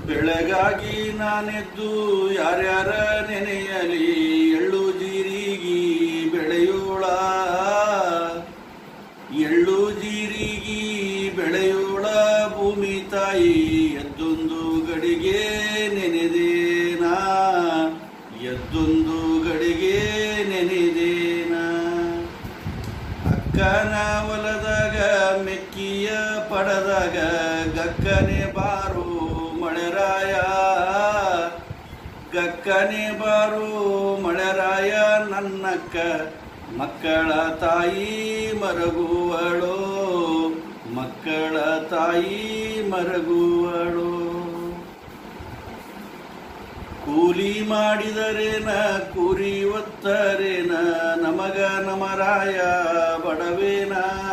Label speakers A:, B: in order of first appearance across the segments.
A: ಬೆಳಗಾಗಿ ನಾನೆದ್ದು ಯಾರ್ಯಾರ ನೆನೆಯಲಿ ಎಳ್ಳು ಜೀರಿಗಿ ಬೆಳೆಯೋಳ ಎಳ್ಳು ಜೀರಿಗಿ ಬೆಳೆಯೋಳ ಭೂಮಿ ತಾಯಿ ಎದ್ದೊಂದು ಗಡಿಗೆ ನೆನೆದೇನಾ ಎದ್ದೊಂದು ಗಡಿಗೆ ನೆನೆದೇನಾ ಅಕ್ಕನ ಹೊಲದಾಗ ಮೆಕ್ಕಿಯ ಪಡದಾಗ ಗಕ್ಕನೆ ಬಾರು ಮಳೆರಾಯ ಗಕ್ಕನೆ ಬಾರು ಮಳೆರಾಯ ನನ್ನಕ್ಕ ಮಕ್ಕಳ ತಾಯಿ ಮರಗುವಳು ಮಕ್ಕಳ ತಾಯಿ ಮರಗುವಳು ಕೂಲಿ ಮಾಡಿದರೇನ ಕೂರಿ ಒತ್ತರೇನ ನಮಗ ನಮರಾಯ ಬಡವೇನ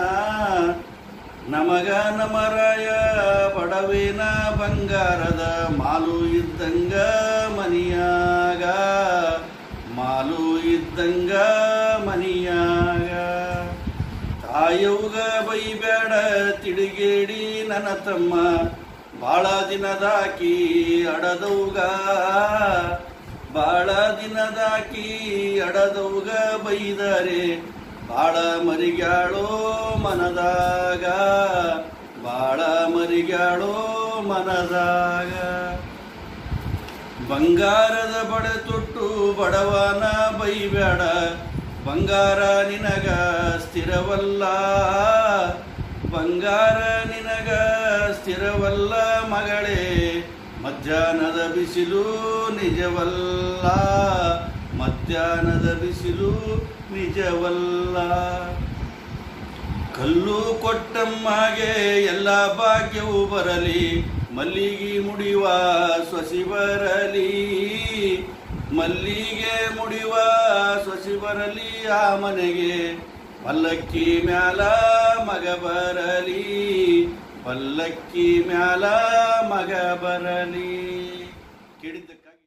A: ನಮಗ ನಮರಾಯ ಬಡವೇನ ಬಂಗಾರದ ಮಾಲು ಇದ್ದಂಗ ಮನಿಯಾಗ ಮಾಲು ಇದ್ದಂಗ ಮನಿಯಾಗ ತಾಯವ್ಗ ಬೈಬೇಡ ತಿಡಿಗೇಡಿ ನನ್ನ ತಮ್ಮ ಬಾಳ ದಿನದಾಕಿ ಅಡದೌಗ ಬಾಳ ದಿನದಾಕಿ ಅಡದೌಗ ಬೈದರೆ ಬಾಳ ಮರಿಗ್ಯಾಳೋ ಮನದಾಗ ಬಾಳ ಮರಿಗ್ಯಾಳೋ ಮನದಾಗ ಬಂಗಾರದ ಬಡೆ ತೊಟ್ಟು ಬಡವನ ಬೈಬೇಡ ಬಂಗಾರ ನಿನಗ ಸ್ಥಿರವಲ್ಲ ಬಂಗಾರ ನಿನಗ ಸ್ಥಿರವಲ್ಲ ಮಗಳೇ ಮಧ್ಯಾಹ್ನದ ಬಿಸಿಲು ನಿಜವಲ್ಲ ಮಧ್ಯಾಹ್ನದ ಬಿಸಿಲು ನಿಜವಲ್ಲ ಕಲ್ಲು ಕೊಟ್ಟಮ್ಮಗೆ ಎಲ್ಲ ಭಾಗ್ಯವು ಬರಲಿ ಮಲ್ಲಿಗೆ ಮುಡಿಯುವ ಸೊಸಿ ಬರಲಿ ಮಲ್ಲಿಗೆ ಮುಡಿಯುವ ಸೊಸಿ ಬರಲಿ ಆ ಮನೆಗೆ ಪಲ್ಲಕ್ಕಿ ಮ್ಯಾಲ ಮಗ ಬರಲಿ ಪಲ್ಲಕ್ಕಿ ಮ್ಯಾಲ ಮಗ ಬರಲಿ ಕೇಳಿದ್ದ